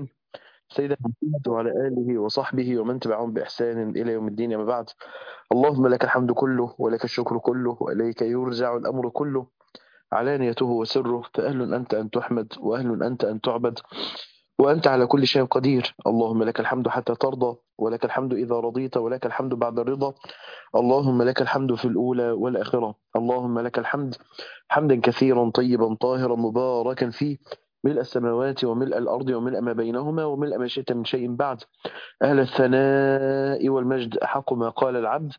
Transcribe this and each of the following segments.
سيدنا محمد وعلى آله وصحبه ومن تبعهم بإحسان إلى يوم الدين أما بعد اللهم لك الحمد كله ولك الشكر كله وإليك يرجع الأمر كله علانيته وسره فأهل أنت أن تحمد وأهل أنت أن تعبد وأنت على كل شيء قدير اللهم لك الحمد حتى ترضى ولك الحمد إذا رضيت ولك الحمد بعد الرضا اللهم لك الحمد في الأولى والآخرة اللهم لك الحمد حمدا كثيرا طيبا طاهرا مباركا فيه ملء السماوات وملء الأرض وملء ما بينهما وملء ما شئت من شيء بعد أهل الثناء والمجد أحق ما قال العبد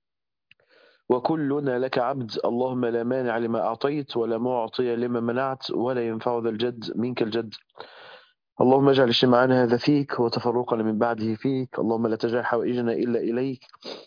وكلنا لك عبد اللهم لا مانع لما أعطيت ولا معطي لما منعت ولا ينفع ذا الجد منك الجد اللهم اجعل اجتماعنا هذا فيك وتفرقنا من بعده فيك اللهم لا تجعل حوائجنا إلا إليك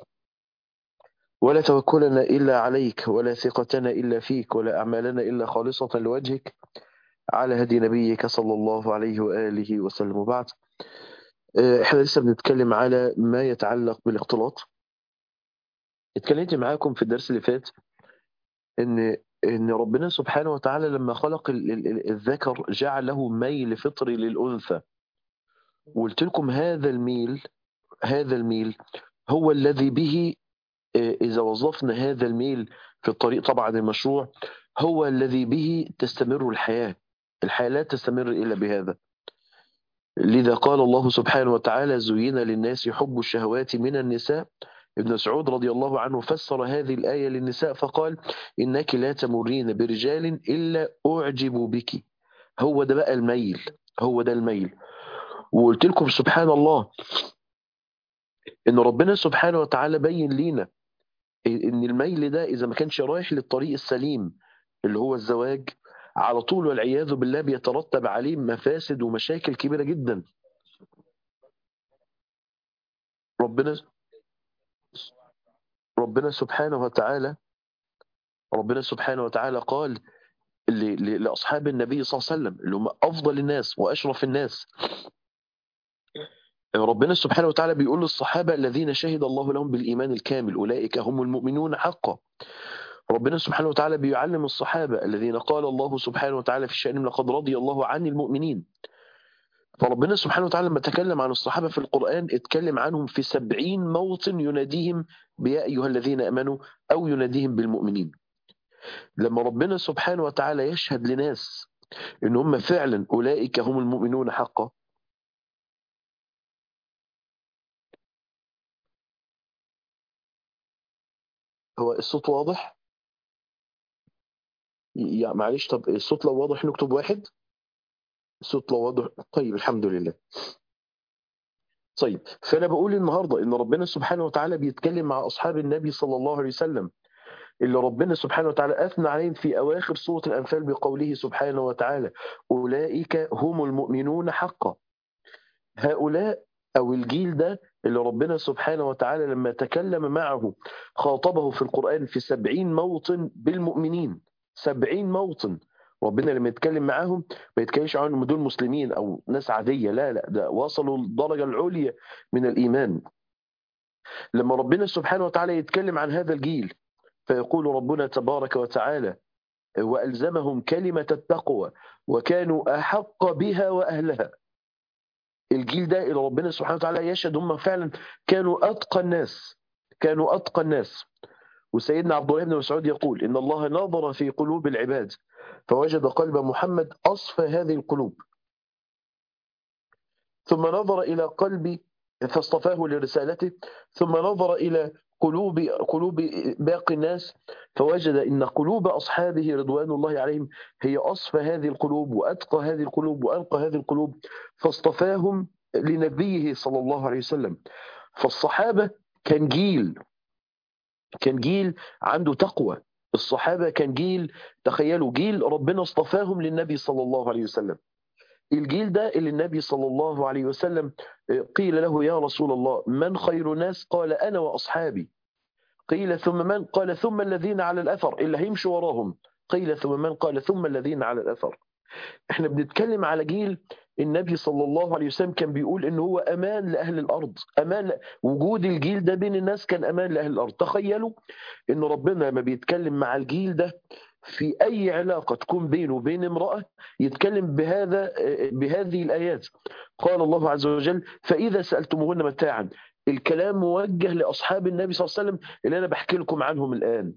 ولا توكلنا إلا عليك ولا ثقتنا إلا فيك ولا أعمالنا إلا خالصة لوجهك على هدي نبيك صلى الله عليه وآله وسلم وبعد احنا لسه بنتكلم على ما يتعلق بالاختلاط اتكلمت معاكم في الدرس اللي فات ان ان ربنا سبحانه وتعالى لما خلق الذكر جعل له ميل فطري للانثى وقلت لكم هذا الميل هذا الميل هو الذي به اذا وظفنا هذا الميل في الطريق طبعا المشروع هو الذي به تستمر الحياه الحياه لا تستمر الا بهذا لذا قال الله سبحانه وتعالى زين للناس حب الشهوات من النساء ابن مسعود رضي الله عنه فسر هذه الآية للنساء فقال إنك لا تمرين برجال إلا أعجب بك هو ده بقى الميل هو ده الميل وقلت لكم سبحان الله إن ربنا سبحانه وتعالى بين لينا إن الميل ده إذا ما كانش رايح للطريق السليم اللي هو الزواج على طول والعياذ بالله بيترتب عليه مفاسد ومشاكل كبيرة جدا ربنا ربنا سبحانه وتعالى ربنا سبحانه وتعالى قال لأصحاب النبي صلى الله عليه وسلم اللي هم أفضل الناس وأشرف الناس ربنا سبحانه وتعالى بيقول للصحابة الذين شهد الله لهم بالإيمان الكامل أولئك هم المؤمنون حقا ربنا سبحانه وتعالى بيعلم الصحابة الذين قال الله سبحانه وتعالى في شأنهم لقد رضي الله عن المؤمنين فربنا سبحانه وتعالى لما تكلم عن الصحابة في القرآن اتكلم عنهم في سبعين موطن يناديهم بيا أيها الذين أمنوا أو يناديهم بالمؤمنين لما ربنا سبحانه وتعالى يشهد لناس إن هم فعلا أولئك هم المؤمنون حقا هو الصوت واضح؟ يا معلش طب الصوت لو واضح نكتب واحد الصوت لو واضح طيب الحمد لله طيب فانا بقول النهارده ان ربنا سبحانه وتعالى بيتكلم مع اصحاب النبي صلى الله عليه وسلم اللي ربنا سبحانه وتعالى اثنى عليهم في اواخر سوره الانفال بقوله سبحانه وتعالى اولئك هم المؤمنون حقا هؤلاء او الجيل ده اللي ربنا سبحانه وتعالى لما تكلم معه خاطبه في القرآن في سبعين موطن بالمؤمنين سبعين موطن ربنا لما يتكلم معاهم ما يتكلمش عنهم دول مسلمين او ناس عاديه لا لا ده وصلوا الدرجه العليا من الايمان لما ربنا سبحانه وتعالى يتكلم عن هذا الجيل فيقول ربنا تبارك وتعالى والزمهم كلمه التقوى وكانوا احق بها واهلها الجيل ده اللي ربنا سبحانه وتعالى يشهد هم فعلا كانوا اتقى الناس كانوا اتقى الناس وسيدنا عبد الله بن مسعود يقول ان الله نظر في قلوب العباد فوجد قلب محمد أصفى هذه القلوب ثم نظر إلى قلبي فاصطفاه لرسالته ثم نظر إلى قلوب قلوب باقي الناس فوجد ان قلوب اصحابه رضوان الله عليهم هي اصفى هذه القلوب واتقى هذه القلوب وانقى هذه القلوب فاصطفاهم لنبيه صلى الله عليه وسلم فالصحابه كان جيل كان جيل عنده تقوى الصحابة كان جيل تخيلوا جيل ربنا اصطفاهم للنبي صلى الله عليه وسلم الجيل ده اللي النبي صلى الله عليه وسلم قيل له يا رسول الله من خير الناس قال أنا وأصحابي قيل ثم من قال ثم الذين على الأثر اللي هيمشوا وراهم قيل ثم من قال ثم الذين على الأثر احنا بنتكلم على جيل النبي صلى الله عليه وسلم كان بيقول ان هو امان لاهل الارض امان ل... وجود الجيل ده بين الناس كان امان لاهل الارض تخيلوا ان ربنا لما بيتكلم مع الجيل ده في أي علاقة تكون بينه وبين امرأة يتكلم بهذا بهذه الآيات قال الله عز وجل فإذا سألتموهن متاعا الكلام موجه لأصحاب النبي صلى الله عليه وسلم اللي أنا بحكي لكم عنهم الآن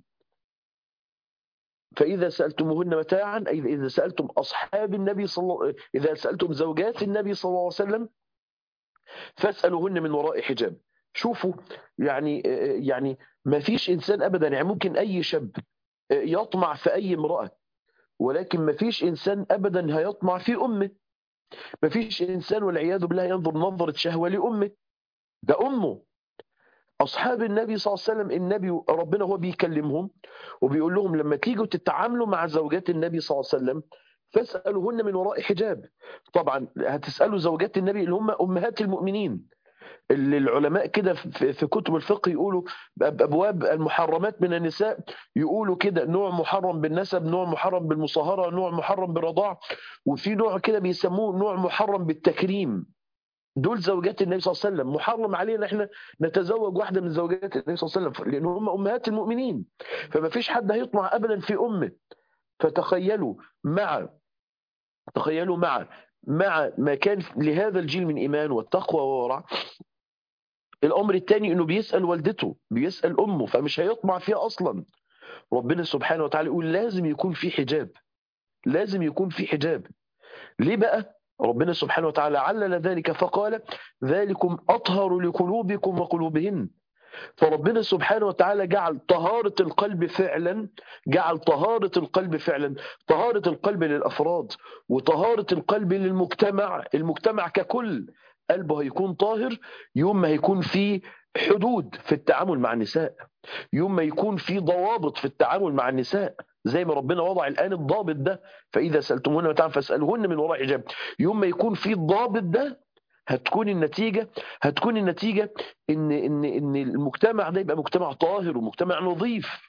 فإذا سألتموهن متاعا أي إذا سألتم أصحاب النبي صلى الله إذا سألتم زوجات النبي صلى الله عليه وسلم فاسألوهن من وراء حجاب شوفوا يعني يعني ما فيش إنسان أبدا يعني ممكن أي شاب يطمع في أي امرأة ولكن ما فيش إنسان أبدا هيطمع في أمه ما فيش إنسان والعياذ بالله ينظر نظرة شهوة لأمه ده أمه أصحاب النبي صلى الله عليه وسلم النبي ربنا هو بيكلمهم وبيقول لهم لما تيجوا تتعاملوا مع زوجات النبي صلى الله عليه وسلم فاسألوهن من وراء حجاب طبعا هتسألوا زوجات النبي اللي هم أمهات المؤمنين اللي العلماء كده في كتب الفقه يقولوا ابواب المحرمات من النساء يقولوا كده نوع محرم بالنسب نوع محرم بالمصاهره نوع محرم بالرضاع وفي نوع كده بيسموه نوع محرم بالتكريم دول زوجات النبي صلى الله عليه وسلم محرم علينا احنا نتزوج واحده من زوجات النبي صلى الله عليه وسلم لان هم امهات المؤمنين فما فيش حد هيطمع ابدا في امه فتخيلوا مع تخيلوا مع مع ما كان لهذا الجيل من ايمان والتقوى وورع الامر الثاني انه بيسال والدته بيسال امه فمش هيطمع فيها اصلا ربنا سبحانه وتعالى يقول لازم يكون في حجاب لازم يكون في حجاب ليه بقى ربنا سبحانه وتعالى علل ذلك فقال ذلكم اطهر لقلوبكم وقلوبهن فربنا سبحانه وتعالى جعل طهارة القلب فعلا جعل طهارة القلب فعلا طهارة القلب للأفراد وطهارة القلب للمجتمع المجتمع ككل قلبه هيكون طاهر يوم ما هيكون في حدود في التعامل مع النساء يوم ما يكون في ضوابط في التعامل مع النساء زي ما ربنا وضع الآن الضابط ده فإذا سألتموهن متاعا فاسألوهن من وراء حجاب يوم ما يكون في الضابط ده هتكون النتيجة هتكون النتيجة إن إن إن المجتمع ده يبقى مجتمع طاهر ومجتمع نظيف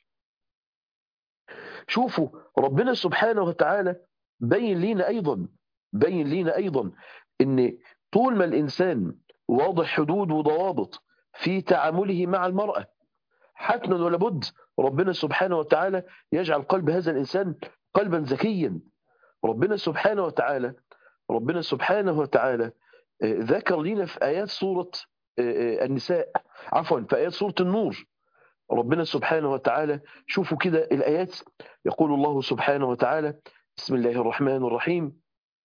شوفوا ربنا سبحانه وتعالى بين لينا أيضا بين لينا أيضا إن طول ما الإنسان واضح حدود وضوابط في تعامله مع المرأة حتما ولا بد ربنا سبحانه وتعالى يجعل قلب هذا الإنسان قلبا ذكيا ربنا سبحانه وتعالى ربنا سبحانه وتعالى ذكر لنا في آيات سورة النساء عفوا في آيات سورة النور ربنا سبحانه وتعالى شوفوا كده الآيات يقول الله سبحانه وتعالى بسم الله الرحمن الرحيم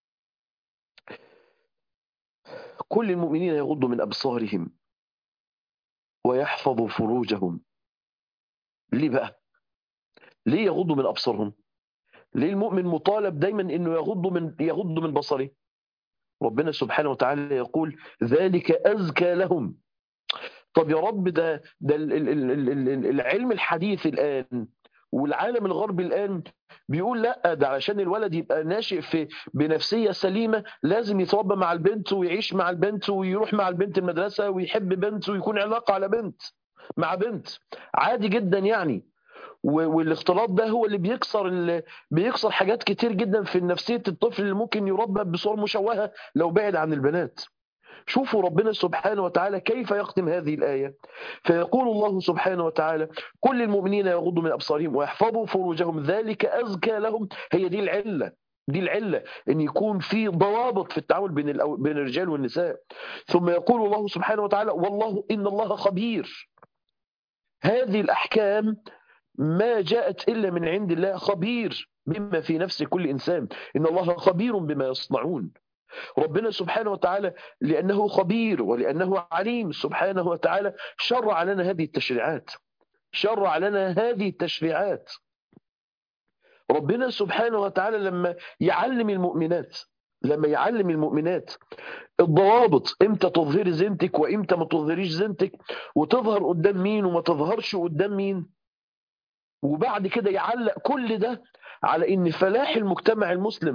كل المؤمنين يغضوا من أبصارهم ويحفظوا فروجهم ليه بقى ليه يغضوا من أبصارهم ليه المؤمن مطالب دايما انه يغض من يغض من بصره ربنا سبحانه وتعالى يقول ذلك أزكى لهم طب يا رب ده ده العلم الحديث الآن والعالم الغربي الآن بيقول لا ده علشان الولد يبقى ناشئ في بنفسية سليمة لازم يتربى مع البنت ويعيش مع البنت ويروح مع البنت المدرسة ويحب بنت ويكون علاقة على بنت مع بنت عادي جدا يعني والاختلاط ده هو اللي بيكسر اللي بيكسر حاجات كتير جدا في نفسيه الطفل اللي ممكن يربى بصور مشوهه لو بعد عن البنات شوفوا ربنا سبحانه وتعالى كيف يختم هذه الآية فيقول الله سبحانه وتعالى كل المؤمنين يغضوا من أبصارهم ويحفظوا فروجهم ذلك أزكى لهم هي دي العلة دي العلة أن يكون في ضوابط في التعامل بين, الأو... بين الرجال والنساء ثم يقول الله سبحانه وتعالى والله إن الله خبير هذه الأحكام ما جاءت إلا من عند الله خبير بما في نفس كل إنسان إن الله خبير بما يصنعون ربنا سبحانه وتعالى لأنه خبير ولأنه عليم سبحانه وتعالى شرع لنا هذه التشريعات شرع لنا هذه التشريعات ربنا سبحانه وتعالى لما يعلم المؤمنات لما يعلم المؤمنات الضوابط امتى تظهري زينتك وامتى ما تظهريش زينتك وتظهر قدام مين وما تظهرش قدام مين وبعد كده يعلق كل ده على ان فلاح المجتمع المسلم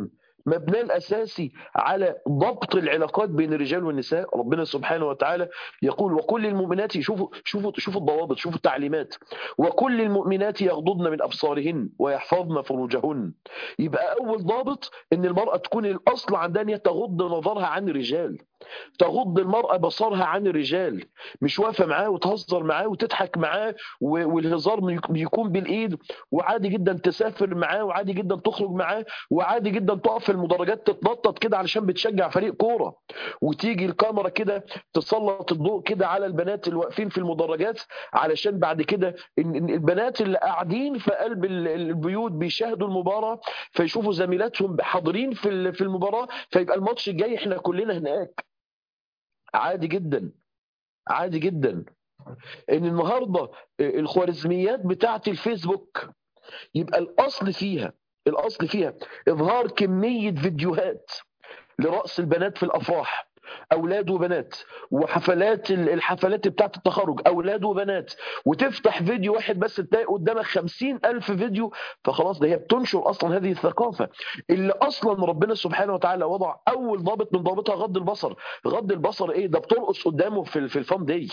مبناه الاساسي على ضبط العلاقات بين الرجال والنساء ربنا سبحانه وتعالى يقول وكل المؤمنات شوفوا شوفوا شوفوا الضوابط شوفوا التعليمات وكل المؤمنات يغضضن من ابصارهن ويحفظن فروجهن يبقى اول ضابط ان المراه تكون الاصل عندها ان تغض نظرها عن الرجال تغض المرأة بصرها عن الرجال مش واقفة معاه وتهزر معاه وتضحك معاه والهزار يكون بالإيد وعادي جدا تسافر معاه وعادي جدا تخرج معاه وعادي جدا تقف في المدرجات تتنطط كده علشان بتشجع فريق كورة وتيجي الكاميرا كده تسلط الضوء كده على البنات اللي واقفين في المدرجات علشان بعد كده البنات اللي قاعدين في قلب البيوت بيشاهدوا المباراة فيشوفوا زميلاتهم حاضرين في في المباراة فيبقى الماتش الجاي احنا كلنا هناك عادي جدا عادي جدا ان النهارده الخوارزميات بتاعه الفيسبوك يبقى الاصل فيها الاصل فيها اظهار كميه فيديوهات لراس البنات في الافراح اولاد وبنات وحفلات الحفلات بتاعت التخرج اولاد وبنات وتفتح فيديو واحد بس تلاقي قدامك خمسين الف فيديو فخلاص ده هي بتنشر اصلا هذه الثقافه اللي اصلا ربنا سبحانه وتعالى وضع اول ضابط من ضابطها غض البصر غض البصر ايه ده بترقص قدامه في في الفان داي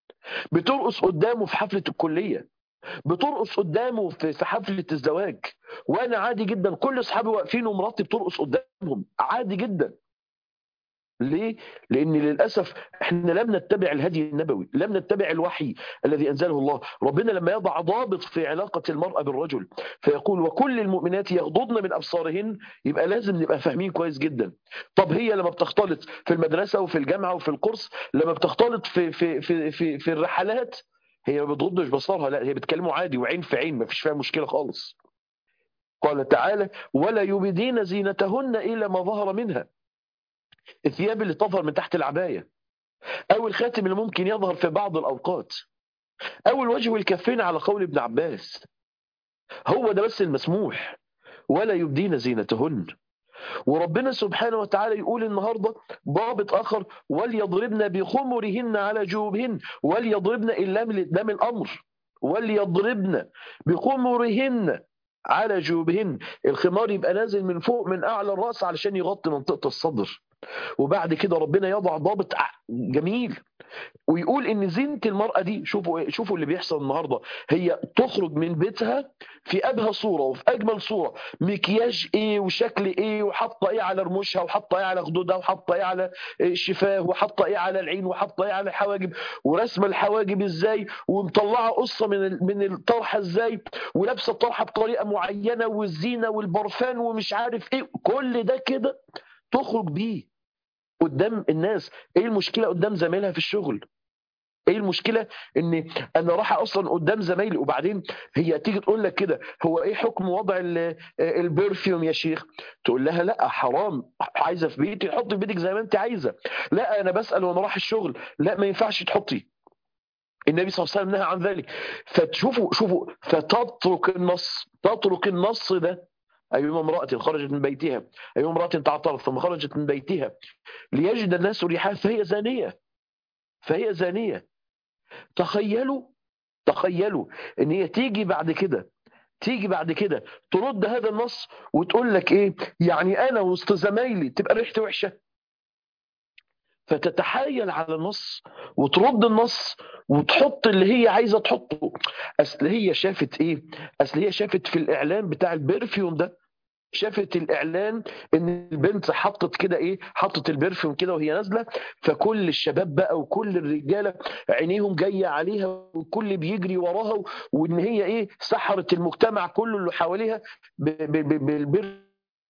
بترقص قدامه في حفله الكليه بترقص قدامه في حفله الزواج وانا عادي جدا كل اصحابي واقفين ومراتي بترقص قدامهم عادي جدا ليه؟ لأن للأسف احنا لم نتبع الهدي النبوي لم نتبع الوحي الذي أنزله الله ربنا لما يضع ضابط في علاقة المرأة بالرجل فيقول وكل المؤمنات يغضضن من أبصارهن يبقى لازم نبقى فاهمين كويس جدا طب هي لما بتختلط في المدرسة وفي الجامعة وفي القرص لما بتختلط في, في, في, في, في الرحلات هي ما بتغضش بصرها لا هي بتكلمه عادي وعين في عين ما فيش فيها مشكلة خالص قال تعالى ولا يبدين زينتهن إلا ما ظهر منها الثياب اللي تظهر من تحت العباية أو الخاتم اللي ممكن يظهر في بعض الأوقات أو الوجه والكفين على قول ابن عباس هو ده بس المسموح ولا يبدين زينتهن وربنا سبحانه وتعالى يقول النهاردة ضابط آخر وليضربن بخمرهن على جوبهن وليضربن اللام لام الأمر وليضربن بخمرهن على جوبهن الخمار يبقى نازل من فوق من أعلى الرأس علشان يغطي منطقة الصدر وبعد كده ربنا يضع ضابط جميل ويقول ان زينه المراه دي شوفوا شوفوا اللي بيحصل النهارده هي تخرج من بيتها في ابهى صوره وفي اجمل صوره مكياج ايه وشكل ايه وحاطه ايه على رموشها وحاطه ايه على خدودها وحاطه ايه على الشفاه وحاطه ايه على العين وحاطه ايه على الحواجب ورسم الحواجب ازاي ومطلعه قصه من من الطرحه ازاي ولابسه الطرحه بطريقه معينه والزينه والبرفان ومش عارف ايه كل ده كده تخرج بيه قدام الناس ايه المشكله قدام زمايلها في الشغل ايه المشكله ان انا راح اصلا قدام زمايلي وبعدين هي تيجي تقول لك كده هو ايه حكم وضع البرفيوم يا شيخ تقول لها لا حرام عايزه في بيتي حطي في بيتك زي ما انت عايزه لا انا بسال وانا رايح الشغل لا ما ينفعش تحطي النبي صلى الله عليه وسلم نهى عن ذلك فتشوفوا شوفوا فتترك النص تترك النص ده أيما امرأة خرجت من بيتها أيما امرأة تعطرت ثم خرجت من بيتها ليجد الناس ريحها فهي زانية فهي زانية تخيلوا تخيلوا ان هي تيجي بعد كده تيجي بعد كده ترد هذا النص وتقول لك ايه يعني انا وسط زمايلي تبقى ريحتي وحشه فتتحايل على النص وترد النص وتحط اللي هي عايزه تحطه اصل هي شافت ايه اصل هي شافت في الاعلان بتاع البرفيوم ده شافت الاعلان ان البنت حطت كده ايه حطت البرفيوم كده وهي نازله فكل الشباب بقى وكل الرجاله عينيهم جايه عليها والكل بيجري وراها وان هي ايه سحرت المجتمع كله اللي حواليها بالبر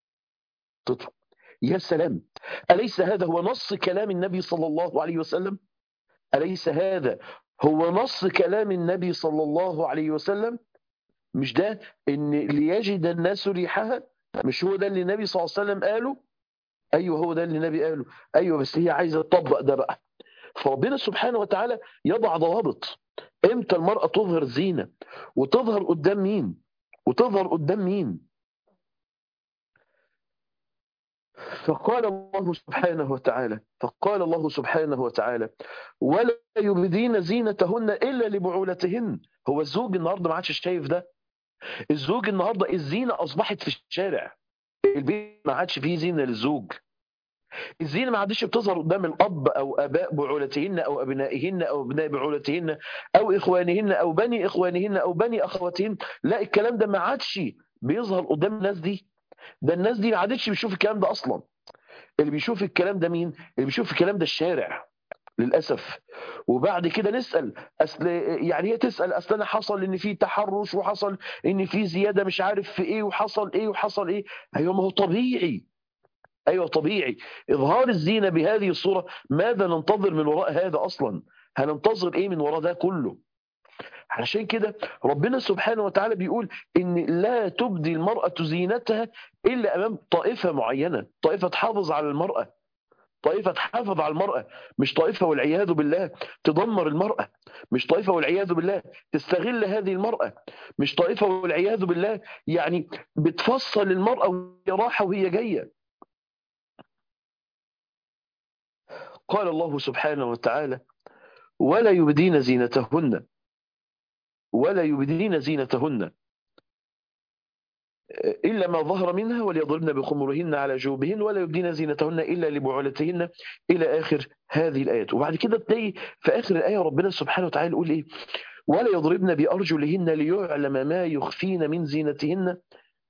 يا سلام أليس هذا هو نص كلام النبي صلى الله عليه وسلم أليس هذا هو نص كلام النبي صلى الله عليه وسلم مش ده ان ليجد الناس ريحها مش هو ده اللي النبي صلى الله عليه وسلم قاله ايوه هو ده اللي النبي قاله ايوه بس هي عايزه تطبق ده بقى فربنا سبحانه وتعالى يضع ضوابط امتى المراه تظهر زينه وتظهر قدام مين وتظهر قدام مين فقال الله سبحانه وتعالى فقال الله سبحانه وتعالى ولا يبدين زينتهن الا لبعولتهن هو الزوج النهارده ما عادش شايف ده الزوج النهارده الزينه اصبحت في الشارع البيت ما عادش فيه زينه للزوج الزينه ما عادش بتظهر قدام الاب او اباء بعولتهن او ابنائهن او ابناء بعولتهن او اخوانهن او بني اخوانهن او بني اخواتهن لا الكلام ده ما عادش بيظهر قدام الناس دي ده الناس دي ما عادتش بتشوف الكلام ده اصلا اللي بيشوف الكلام ده مين اللي بيشوف الكلام ده الشارع للاسف وبعد كده نسال اصل يعني هي تسال اصل انا حصل ان في تحرش وحصل ان في زياده مش عارف في ايه وحصل ايه وحصل ايه ايوه ما هو طبيعي ايوه طبيعي اظهار الزينه بهذه الصوره ماذا ننتظر من وراء هذا اصلا هننتظر ايه من وراء ده كله علشان كده ربنا سبحانه وتعالى بيقول ان لا تبدي المراه زينتها الا امام طائفه معينه طائفه تحافظ على المراه طائفة تحافظ على المرأة مش طائفة والعياذ بالله تدمر المرأة مش طائفة والعياذ بالله تستغل هذه المرأة مش طائفة والعياذ بالله يعني بتفصل المرأة وهي راحة وهي جاية قال الله سبحانه وتعالى ولا يبدين زينتهن ولا يبدين زينتهن إلا ما ظهر منها وليضربن بخمرهن على جوبهن ولا يبدين زينتهن إلا لبعولتهن إلى آخر هذه الآيات وبعد كده تلاقي في آخر الآية ربنا سبحانه وتعالى يقول إيه ولا يضربن بأرجلهن ليعلم ما يخفين من زينتهن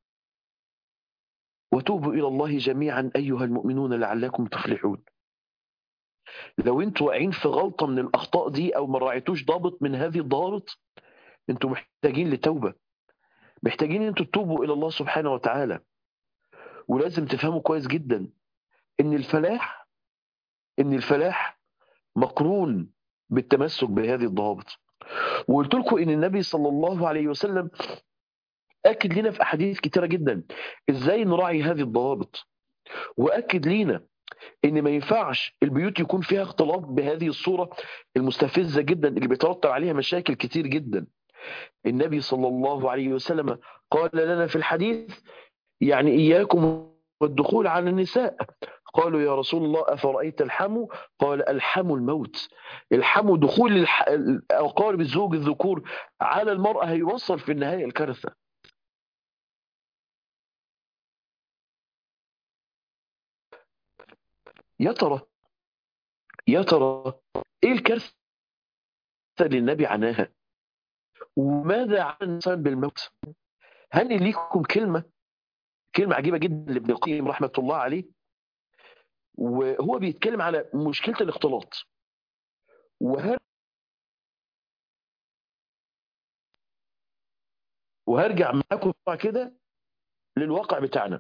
وتوبوا إلى الله جميعا أيها المؤمنون لعلكم تفلحون لو انتوا واقعين في غلطة من الأخطاء دي أو ما راعيتوش ضابط من هذه الضوابط انتوا محتاجين لتوبة محتاجين انتوا تتوبوا الى الله سبحانه وتعالى ولازم تفهموا كويس جدا ان الفلاح ان الفلاح مقرون بالتمسك بهذه الضوابط وقلت لكم ان النبي صلى الله عليه وسلم اكد لنا في احاديث كتيره جدا ازاي نراعي هذه الضوابط واكد لينا ان ما ينفعش البيوت يكون فيها اختلاط بهذه الصوره المستفزه جدا اللي بيترتب عليها مشاكل كتير جدا النبي صلى الله عليه وسلم قال لنا في الحديث يعني إياكم والدخول على النساء قالوا يا رسول الله أفرأيت الحم قال الحم الموت الحم دخول الح... أقارب الزوج الذكور على المرأة هيوصل في النهاية الكارثة يا ترى يا ترى ايه الكارثه اللي النبي عناها وماذا عن الانسان بالموت هل ليكم كلمه كلمه عجيبه جدا لابن القيم رحمه الله عليه وهو بيتكلم على مشكله الاختلاط وهر وهرجع معاكم كده للواقع بتاعنا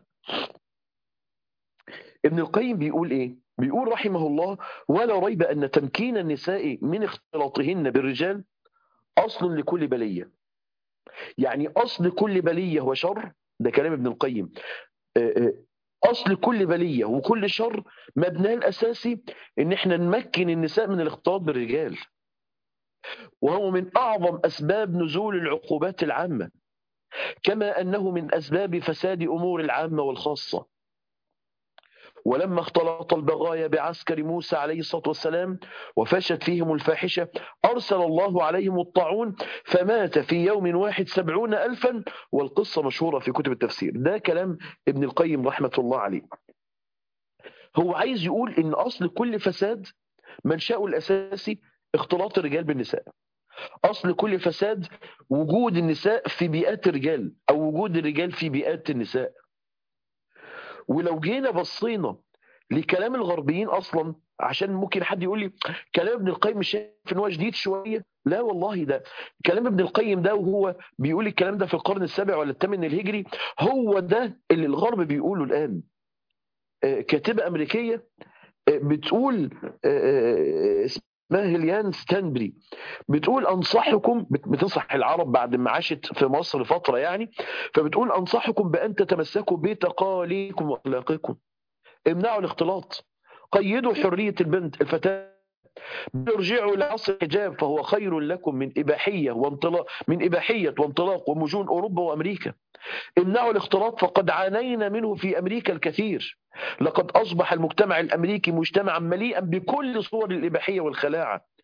ابن القيم بيقول ايه بيقول رحمه الله ولا ريب ان تمكين النساء من اختلاطهن بالرجال اصل لكل بليه يعني اصل كل بليه هو شر ده كلام ابن القيم اصل كل بليه وكل شر مبناه الاساسي ان احنا نمكن النساء من الاختلاط بالرجال وهو من اعظم اسباب نزول العقوبات العامه كما انه من اسباب فساد امور العامه والخاصه ولما اختلط البغايا بعسكر موسى عليه الصلاة والسلام وفشت فيهم الفاحشة أرسل الله عليهم الطاعون فمات في يوم واحد سبعون ألفا والقصة مشهورة في كتب التفسير ده كلام ابن القيم رحمة الله عليه هو عايز يقول إن أصل كل فساد منشأه الأساسي اختلاط الرجال بالنساء أصل كل فساد وجود النساء في بيئات الرجال أو وجود الرجال في بيئات النساء ولو جينا بصينا لكلام الغربيين اصلا عشان ممكن حد يقول لي كلام ابن القيم مش شايف ان هو جديد شويه لا والله ده كلام ابن القيم ده وهو بيقول الكلام ده في القرن السابع ولا الثامن الهجري هو ده اللي الغرب بيقوله الان كاتبه امريكيه بتقول اسمها هيليان ستانبري بتقول انصحكم بتنصح العرب بعد ما عاشت في مصر فتره يعني فبتقول انصحكم بان تتمسكوا بتقاليدكم واخلاقكم امنعوا الاختلاط قيدوا حريه البنت الفتاه ارجعوا لعصر الحجاب فهو خير لكم من اباحيه وانطلاق من اباحيه وانطلاق ومجون اوروبا وامريكا امنعوا الاختلاط فقد عانينا منه في امريكا الكثير لقد اصبح المجتمع الامريكي مجتمعا مليئا بكل صور الاباحيه والخلاعه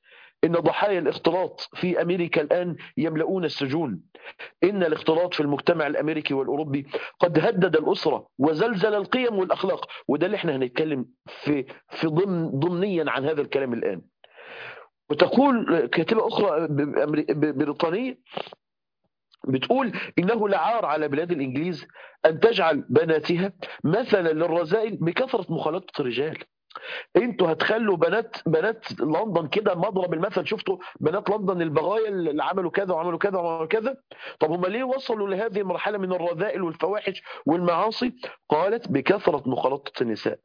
إن ضحايا الاختلاط في أمريكا الآن يملؤون السجون إن الاختلاط في المجتمع الأمريكي والأوروبي قد هدد الأسرة وزلزل القيم والأخلاق وده اللي احنا هنتكلم في في ضمن ضمنيا عن هذا الكلام الآن وتقول كاتبة أخرى بريطانية بتقول إنه لعار على بلاد الإنجليز أن تجعل بناتها مثلا للرذائل بكثرة مخالطة الرجال انتوا هتخلوا بنات بنات لندن كده مضرب المثل شفتوا بنات لندن البغايا اللي عملوا كذا وعملوا كذا وعملوا كذا طب هم ليه وصلوا لهذه المرحله من الرذائل والفواحش والمعاصي قالت بكثره مخالطه النساء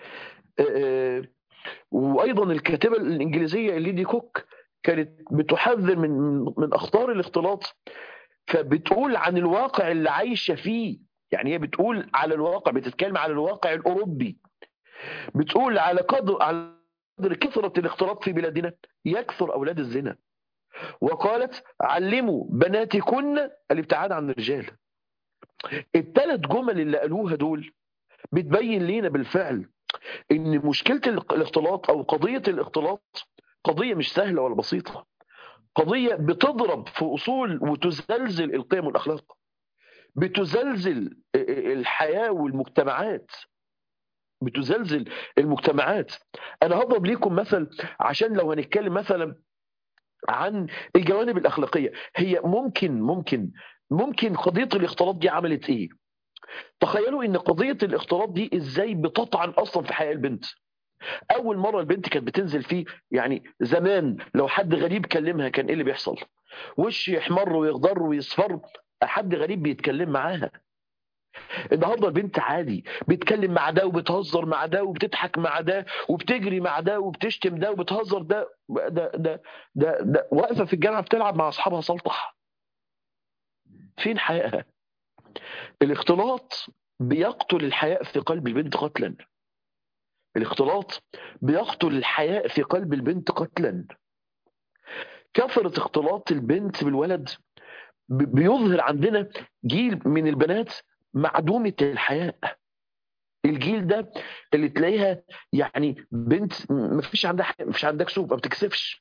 وايضا الكاتبه الانجليزيه ليدي كوك كانت بتحذر من من اخطار الاختلاط فبتقول عن الواقع اللي عايشه فيه يعني هي بتقول على الواقع بتتكلم على الواقع الاوروبي بتقول على قدر على قدر كثره الاختلاط في بلادنا يكثر اولاد الزنا وقالت علموا بناتكن الابتعاد عن الرجال الثلاث جمل اللي قالوها دول بتبين لينا بالفعل ان مشكله الاختلاط او قضيه الاختلاط قضيه مش سهله ولا بسيطه قضيه بتضرب في اصول وتزلزل القيم والاخلاق بتزلزل الحياه والمجتمعات بتزلزل المجتمعات انا هضرب ليكم مثل عشان لو هنتكلم مثلا عن الجوانب الاخلاقيه هي ممكن ممكن ممكن قضيه الاختلاط دي عملت ايه تخيلوا ان قضيه الاختلاط دي ازاي بتطعن اصلا في حياه البنت اول مره البنت كانت بتنزل فيه يعني زمان لو حد غريب كلمها كان ايه اللي بيحصل وش يحمر ويخضر ويصفر حد غريب بيتكلم معاها النهارده البنت عادي بتتكلم مع ده وبتهزر مع ده وبتضحك مع ده وبتجري مع ده وبتشتم ده وبتهزر ده ده ده ده, ده واقفه في الجامعه بتلعب مع اصحابها سلطح فين حيائها الاختلاط بيقتل الحياء في قلب البنت قتلا الاختلاط بيقتل الحياء في قلب البنت قتلا كثرة اختلاط البنت بالولد بيظهر عندنا جيل من البنات معدومة الحياء الجيل ده اللي تلاقيها يعني بنت ما فيش عندها ما فيش عندها كسوف ما بتكسفش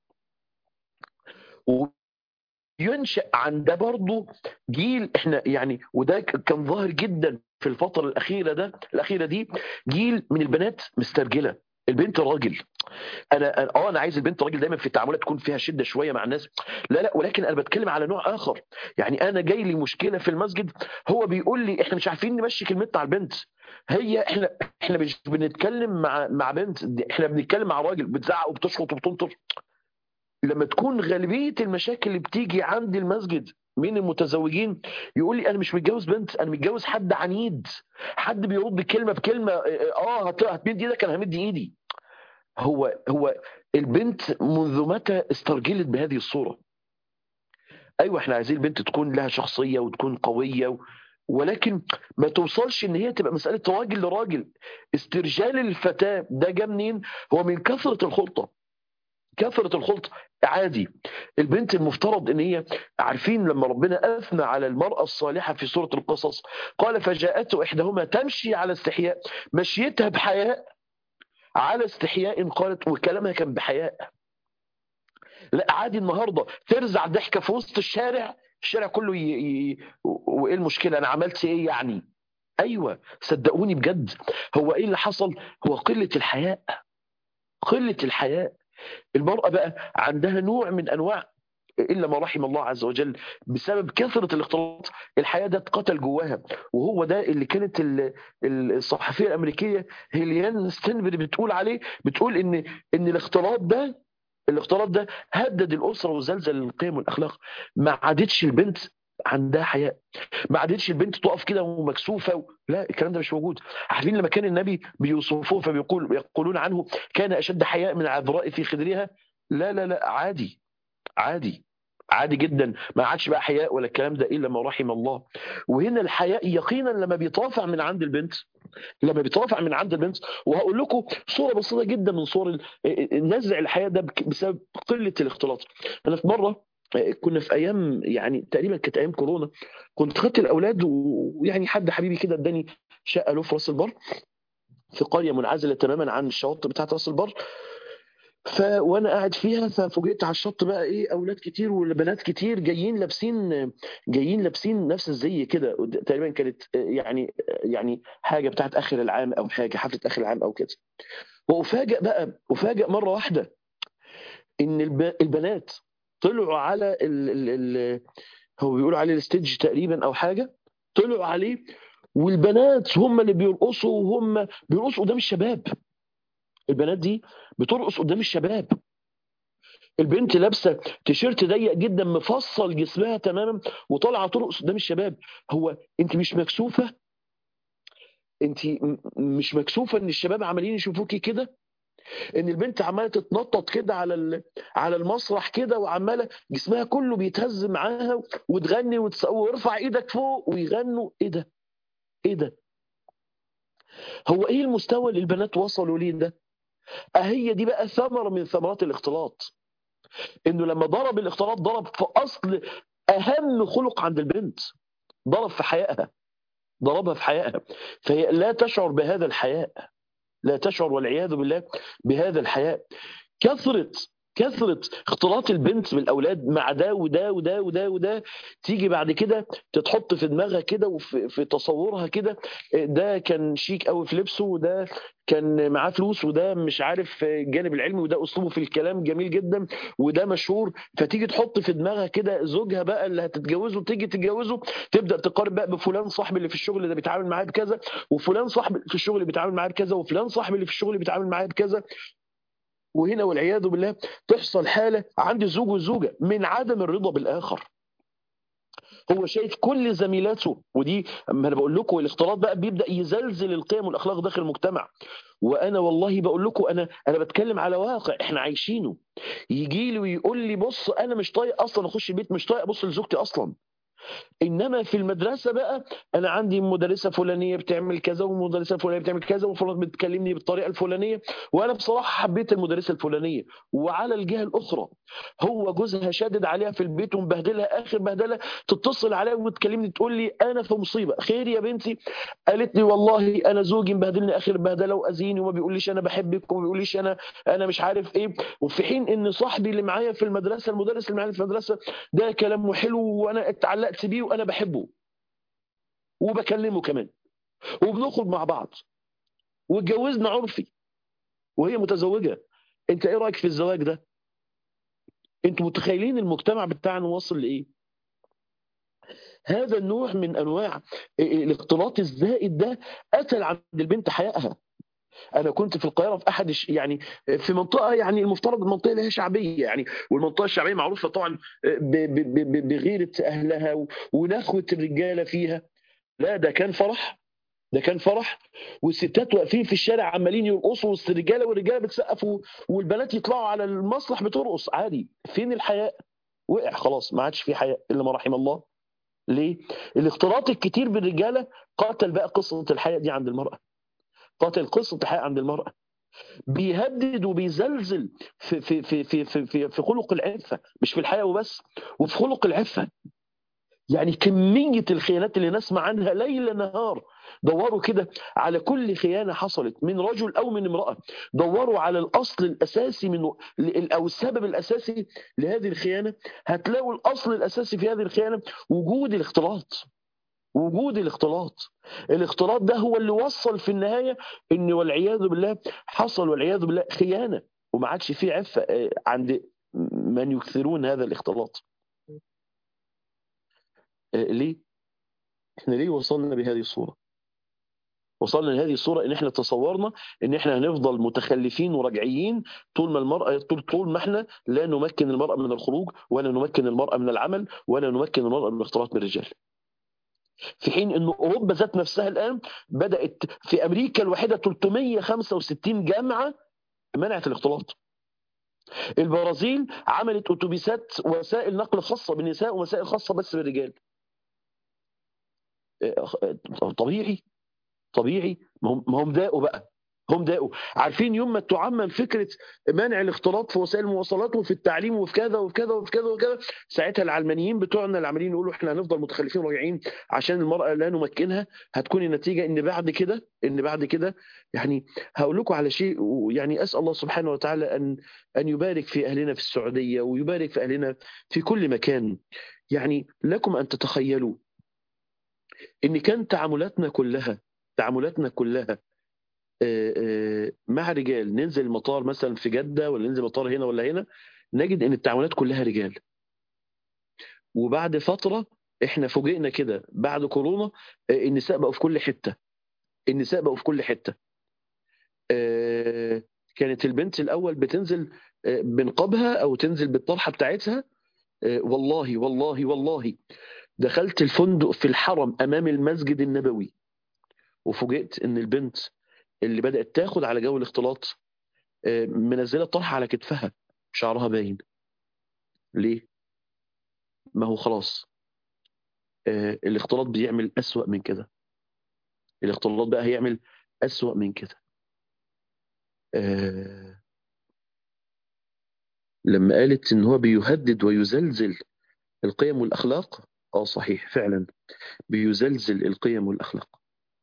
ينشأ عن ده برضه جيل احنا يعني وده كان ظاهر جدا في الفترة الأخيرة ده الأخيرة دي جيل من البنات مسترجلة البنت راجل انا اه انا عايز البنت راجل دايما في التعاملات تكون فيها شده شويه مع الناس لا لا ولكن انا بتكلم على نوع اخر يعني انا جاي لي مشكله في المسجد هو بيقول لي احنا مش عارفين نمشي كلمتنا على البنت هي احنا احنا مش بنتكلم مع مع بنت احنا بنتكلم مع راجل بتزعق وبتشخط وبتنطر لما تكون غالبيه المشاكل اللي بتيجي عند المسجد من المتزوجين يقول لي انا مش متجوز بنت انا متجوز حد عنيد حد بيرد كلمه بكلمه اه هتمد ايدك انا همد ايدي هو هو البنت منذ متى استرجلت بهذه الصوره ايوه احنا عايزين البنت تكون لها شخصيه وتكون قويه و... ولكن ما توصلش ان هي تبقى مساله راجل لراجل استرجال الفتاه ده جه منين هو من كثره الخلطه كثرة الخلط عادي البنت المفترض ان هي عارفين لما ربنا اثنى على المرأة الصالحة في سورة القصص قال فجاءته احداهما تمشي على استحياء مشيتها بحياء على استحياء قالت وكلامها كان بحياء لا عادي النهارده ترزع ضحكه في وسط الشارع الشارع كله ي... ي... وايه المشكله انا عملت ايه يعني ايوه صدقوني بجد هو ايه اللي حصل هو قله الحياء قله الحياء المرأة بقى عندها نوع من أنواع إلا ما رحم الله عز وجل بسبب كثرة الاختلاط الحياة ده اتقتل جواها وهو ده اللي كانت الصحفية الأمريكية هيليان ستنبري بتقول عليه بتقول إن إن الاختلاط ده الاختلاط ده هدد الأسرة وزلزل القيم والأخلاق ما عادتش البنت عندها حياء ما عادتش البنت تقف كده ومكسوفه و... لا الكلام ده مش موجود عارفين لما كان النبي بيوصفوه فبيقول يقولون عنه كان اشد حياء من العذراء في خدرها لا لا لا عادي عادي عادي جدا ما عادش بقى حياء ولا الكلام ده الا ما رحم الله وهنا الحياء يقينا لما بيترافع من عند البنت لما بيترافع من عند البنت وهقول لكم صوره بسيطه جدا من صور نزع الحياء ده بسبب قله الاختلاط انا في مره كنا في ايام يعني تقريبا كانت ايام كورونا كنت خدت الاولاد ويعني حد حبيبي كده اداني شقه له في راس البر في قريه منعزله تماما عن الشواطئ بتاعت راس البر ف وانا قاعد فيها ففوجئت على الشط بقى ايه اولاد كتير وبنات كتير جايين لابسين جايين لابسين نفس الزي كده تقريبا كانت يعني يعني حاجه بتاعت اخر العام او حاجه حفله اخر العام او كده وافاجئ بقى افاجئ مره واحده ان الب- البنات طلعوا على ال ال ال هو بيقولوا عليه الستيج تقريبا او حاجه طلعوا عليه والبنات هم اللي بيرقصوا وهم بيرقصوا قدام الشباب البنات دي بترقص قدام الشباب البنت لابسه تيشيرت ضيق جدا مفصل جسمها تماما وطالعه ترقص قدام الشباب هو انت مش مكسوفه انت م- مش مكسوفه ان الشباب عمالين يشوفوكي كده ان البنت عماله تتنطط كده على ال- على المسرح كده وعماله جسمها كله بيتهز معاها وتغني وتس- وارفع ايدك فوق ويغنوا ايه ده ايه ده هو ايه المستوى اللي البنات وصلوا ليه ده اهي دي بقى ثمره من ثمرات الاختلاط انه لما ضرب الاختلاط ضرب في اصل اهم خلق عند البنت ضرب في حيائها ضربها في حيائها فهي لا تشعر بهذا الحياء لا تشعر والعياذ بالله بهذا الحياء كثرة كثرة اختلاط البنت بالاولاد مع ده وده وده وده وده تيجي بعد كده تتحط في دماغها كده وفي في تصورها كده ده كان شيك قوي في لبسه وده كان معاه فلوس وده مش عارف الجانب العلمي وده اسلوبه في الكلام جميل جدا وده مشهور فتيجي تحط في دماغها كده زوجها بقى اللي هتتجوزه تيجي تتجوزه تبدا تقارن بقى بفلان صاحبي اللي في الشغل ده بيتعامل معاه بكذا وفلان صاحبي في الشغل اللي بيتعامل معاه بكذا وفلان صاحبي اللي في الشغل اللي بيتعامل معاه بكذا وهنا والعياذ بالله تحصل حاله عند الزوج والزوجه من عدم الرضا بالاخر هو شايف كل زميلاته ودي ما انا بقول لكم الاختلاط بقى بيبدا يزلزل القيم والاخلاق داخل المجتمع وانا والله بقول لكم انا انا بتكلم على واقع احنا عايشينه يجي لي ويقول لي بص انا مش طايق اصلا اخش البيت مش طايق ابص لزوجتي اصلا انما في المدرسه بقى انا عندي مدرسه فلانيه بتعمل كذا ومدرسه فلانيه بتعمل كذا وفلان بتكلمني بالطريقه الفلانيه وانا بصراحه حبيت المدرسه الفلانيه وعلى الجهه الاخرى هو جوزها شادد عليها في البيت ومبهدلها اخر بهدله تتصل عليا وتكلمني تقول لي انا في مصيبه خير يا بنتي قالت لي والله انا زوجي مبهدلني اخر بهدله واذيني وما بيقوليش انا بحبك وما بيقوليش انا انا مش عارف ايه وفي حين ان صاحبي اللي معايا في المدرسه المدرس اللي معايا في المدرسه ده كلامه حلو وانا اتعلقت بيه وانا بحبه وبكلمه كمان وبنخرج مع بعض واتجوزنا عرفي وهي متزوجه انت ايه رايك في الزواج ده انتوا متخيلين المجتمع بتاعنا واصل لايه هذا النوع من انواع الاختلاط الزائد ده قتل عند البنت حيائها انا كنت في القاهره في احد الش... يعني في منطقه يعني المفترض المنطقه اللي هي شعبيه يعني والمنطقه الشعبيه معروفه طبعا ب... ب... ب... بغيره اهلها و... ونخوه الرجاله فيها لا ده كان فرح ده كان فرح والستات واقفين في الشارع عمالين يرقصوا وسط الرجاله والرجاله بتسقف والبنات يطلعوا على المسرح بترقص عادي فين الحياء وقع خلاص ما عادش في حياء الا ما رحم الله ليه الاختلاط الكتير بالرجاله قاتل بقى قصه الحياء دي عند المراه قاتل قصه الحياء عند المراه بيهدد وبيزلزل في في في في في, في, في خلق العفه مش في الحياء وبس وفي خلق العفه يعني كمية الخيانات اللي نسمع عنها ليل نهار دوروا كده على كل خيانة حصلت من رجل أو من امرأة دوروا على الأصل الأساسي من أو السبب الأساسي لهذه الخيانة هتلاقوا الأصل الأساسي في هذه الخيانة وجود الاختلاط وجود الاختلاط الاختلاط ده هو اللي وصل في النهاية ان والعياذ بالله حصل والعياذ بالله خيانة وما عادش فيه عفة عند من يكثرون هذا الاختلاط ليه؟ احنا ليه وصلنا بهذه الصورة؟ وصلنا لهذه الصورة ان احنا تصورنا ان احنا هنفضل متخلفين وراجعيين طول ما المرأة طول طول ما احنا لا نمكن المرأة من الخروج ولا نمكن المرأة من العمل ولا نمكن المرأة من الاختلاط بالرجال. في حين ان اوروبا ذات نفسها الان بدات في امريكا الواحده 365 جامعه منعت الاختلاط. البرازيل عملت اتوبيسات وسائل نقل خاصه بالنساء ووسائل خاصه بس بالرجال. طبيعي طبيعي ما هم ما هم ضاقوا بقى هم داقوا عارفين يوم ما تعمم فكره منع الاختلاط في وسائل المواصلات وفي التعليم وفي كذا وفي كذا وفي كذا وفي كذا ساعتها العلمانيين بتوعنا اللي عمالين يقولوا احنا هنفضل متخلفين راجعين عشان المراه لا نمكنها هتكون النتيجه ان بعد كده ان بعد كده يعني هقول لكم على شيء يعني اسال الله سبحانه وتعالى ان ان يبارك في اهلنا في السعوديه ويبارك في اهلنا في كل مكان يعني لكم ان تتخيلوا ان كان تعاملاتنا كلها تعاملاتنا كلها مع رجال ننزل المطار مثلا في جده ولا ننزل مطار هنا ولا هنا نجد ان التعاملات كلها رجال وبعد فتره احنا فوجئنا كده بعد كورونا النساء بقوا في كل حته النساء بقوا في كل حته كانت البنت الاول بتنزل بنقابها او تنزل بالطرحه بتاعتها والله والله والله دخلت الفندق في الحرم امام المسجد النبوي وفوجئت ان البنت اللي بدات تاخد على جو الاختلاط منزله طرحه على كتفها شعرها باين ليه ما هو خلاص الاختلاط بيعمل أسوأ من كده الاختلاط بقى هيعمل أسوأ من كده لما قالت ان هو بيهدد ويزلزل القيم والاخلاق اه صحيح فعلا بيزلزل القيم والاخلاق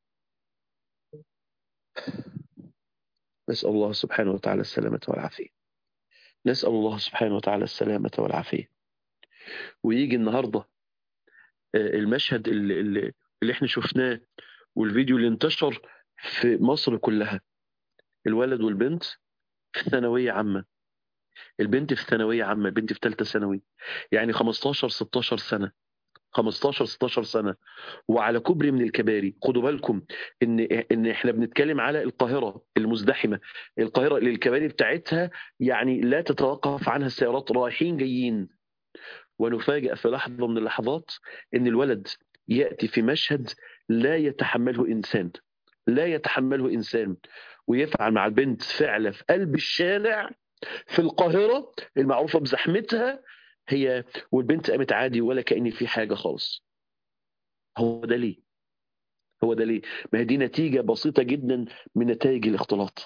نسال الله سبحانه وتعالى السلامه والعافيه نسال الله سبحانه وتعالى السلامه والعافيه ويجي النهارده المشهد اللي, اللي, اللي احنا شفناه والفيديو اللي انتشر في مصر كلها الولد والبنت في ثانويه عامه البنت في ثانويه عامه البنت في ثالثه ثانوي يعني 15 16 سنه 15 16 سنه وعلى كوبري من الكباري خدوا بالكم ان ان احنا بنتكلم على القاهره المزدحمه القاهره اللي الكباري بتاعتها يعني لا تتوقف عنها السيارات رايحين جايين ونفاجأ في لحظه من اللحظات ان الولد ياتي في مشهد لا يتحمله انسان لا يتحمله انسان ويفعل مع البنت فعله في قلب الشارع في القاهره المعروفه بزحمتها هي والبنت قامت عادي ولا كأن في حاجة خالص هو ده ليه هو ده ليه ما هي دي نتيجة بسيطة جدا من نتائج الاختلاط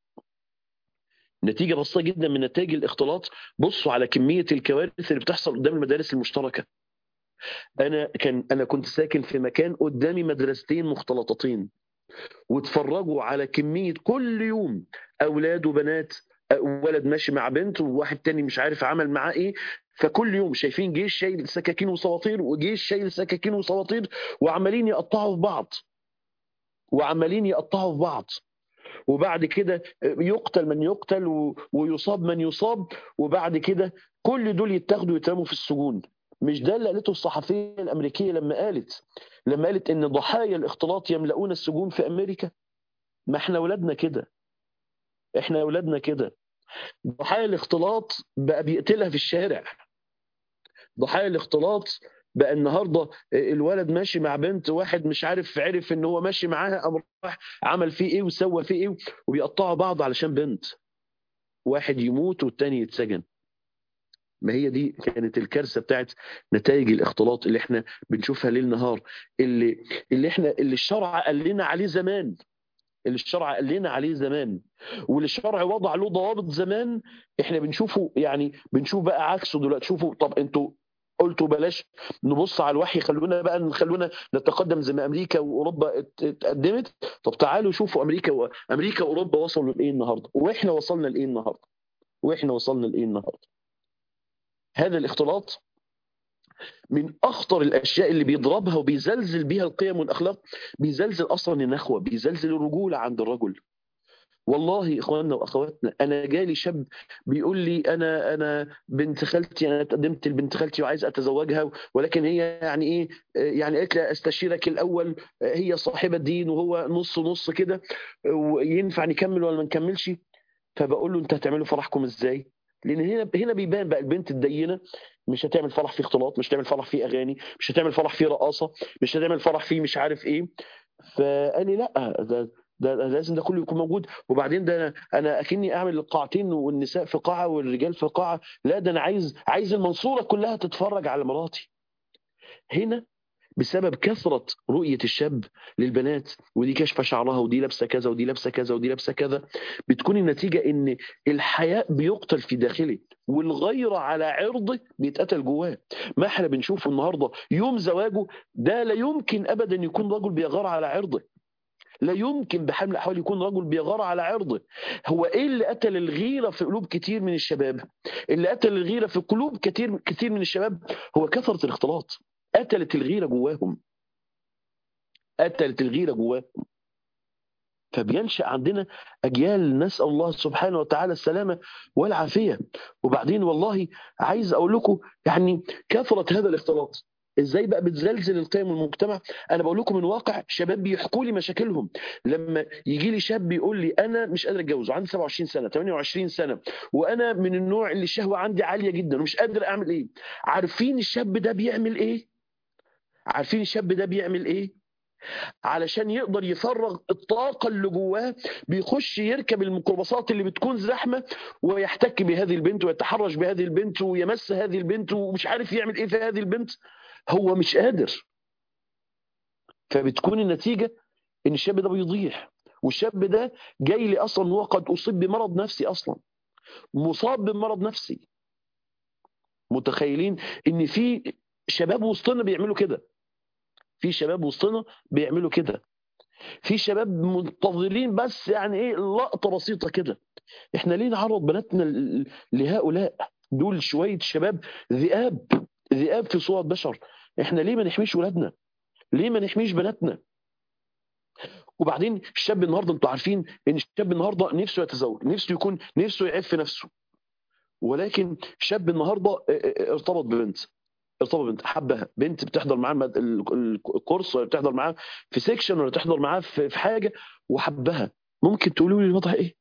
نتيجة بسيطة جدا من نتائج الاختلاط بصوا على كمية الكوارث اللي بتحصل قدام المدارس المشتركة أنا كان أنا كنت ساكن في مكان قدامي مدرستين مختلطتين واتفرجوا على كمية كل يوم أولاد وبنات ولد ماشي مع بنت وواحد تاني مش عارف عمل معاه ايه فكل يوم شايفين جيش شايل سكاكين وسواطير وجيش شايل سكاكين وسواطير وعمالين يقطعوا في بعض وعمالين يقطعوا في بعض وبعد كده يقتل من يقتل ويصاب من يصاب وبعد كده كل دول يتاخدوا يترموا في السجون مش ده اللي قالته الصحفيه الامريكيه لما قالت لما قالت ان ضحايا الاختلاط يملؤون السجون في امريكا ما احنا اولادنا كده احنا اولادنا كده ضحايا الاختلاط بقى بيقتلها في الشارع ضحايا الاختلاط بقى النهارده الولد ماشي مع بنت واحد مش عارف عرف ان هو ماشي معاها قام راح عمل فيه ايه وسوى فيه ايه وبيقطعوا بعض علشان بنت واحد يموت والتاني يتسجن ما هي دي كانت الكارثه بتاعت نتائج الاختلاط اللي احنا بنشوفها ليل نهار اللي اللي احنا اللي الشرع قال لنا عليه زمان اللي الشرع قال لنا عليه زمان واللي الشرع وضع له ضوابط زمان احنا بنشوفه يعني بنشوف بقى عكسه دلوقتي شوفوا طب انتوا قلتوا بلاش نبص على الوحي خلونا بقى نخلونا نتقدم زي ما امريكا واوروبا اتقدمت طب تعالوا شوفوا امريكا وامريكا واوروبا وصلوا لايه النهارده واحنا وصلنا لايه النهارده واحنا وصلنا لايه النهارده هذا الاختلاط من اخطر الاشياء اللي بيضربها وبيزلزل بيها القيم والاخلاق بيزلزل اصلا النخوه بيزلزل الرجوله عند الرجل والله اخواننا واخواتنا انا جالي شاب بيقول لي انا انا بنت خالتي انا تقدمت لبنت خالتي وعايز اتزوجها ولكن هي يعني ايه يعني قالت لي استشيرك الاول هي صاحبه دين وهو نص نص كده وينفع نكمل ولا ما نكملش فبقول له انت هتعملوا فرحكم ازاي؟ لان هنا هنا بيبان بقى البنت الدينه مش هتعمل فرح فيه اختلاط مش هتعمل فرح فيه اغاني مش هتعمل فرح فيه رقاصه مش هتعمل فرح فيه مش عارف ايه فقال لي لا ده ده لازم ده كله يكون موجود وبعدين ده انا انا اكني اعمل القاعتين والنساء في قاعه والرجال في قاعه لا ده انا عايز عايز المنصوره كلها تتفرج على مراتي هنا بسبب كثرة رؤية الشاب للبنات ودي كشفة شعرها ودي لابسة كذا ودي لابسة كذا ودي لابسة كذا بتكون النتيجة ان الحياء بيقتل في داخله والغيرة على عرضه بيتقتل جواه ما احنا بنشوفه النهاردة يوم زواجه ده لا يمكن ابدا يكون رجل بيغار على عرضه لا يمكن بحال من الاحوال يكون رجل بيغار على عرضه هو ايه اللي قتل الغيره في قلوب كتير من الشباب اللي قتل الغيره في قلوب كتير كتير من الشباب هو كثره الاختلاط قتلت الغيره جواهم قتلت الغيره جواهم فبينشأ عندنا أجيال نسأل الله سبحانه وتعالى السلامة والعافية وبعدين والله عايز أقول لكم يعني كثرة هذا الاختلاط ازاي بقى بتزلزل القيم والمجتمع انا بقول لكم من واقع شباب بيحكوا لي مشاكلهم لما يجي لي شاب بيقول لي انا مش قادر اتجوز وعندي 27 سنه 28 سنه وانا من النوع اللي الشهوه عندي عاليه جدا ومش قادر اعمل ايه عارفين الشاب ده بيعمل ايه عارفين الشاب ده بيعمل ايه علشان يقدر يفرغ الطاقة اللي جواه بيخش يركب الميكروباصات اللي بتكون زحمة ويحتك بهذه البنت ويتحرش بهذه البنت ويمس هذه البنت ومش عارف يعمل ايه في هذه البنت هو مش قادر فبتكون النتيجة ان الشاب ده بيضيع والشاب ده جاي لي اصلا هو قد اصيب بمرض نفسي اصلا مصاب بمرض نفسي متخيلين ان في شباب وسطنا بيعملوا كده في شباب وسطنا بيعملوا كده في شباب منتظرين بس يعني ايه لقطه بسيطه كده احنا ليه نعرض بناتنا لهؤلاء دول شويه شباب ذئاب ذئاب في صورة بشر احنا ليه ما نحميش ولادنا ليه ما نحميش بناتنا وبعدين الشاب النهارده انتوا عارفين ان الشاب النهارده نفسه يتزوج نفسه يكون نفسه يعف نفسه ولكن شاب النهارده ارتبط ببنت ارتبط بنت حبها بنت بتحضر معاه الكورس ولا بتحضر معاه في سيكشن ولا تحضر معاه في حاجه وحبها ممكن تقولوا لي الوضع ايه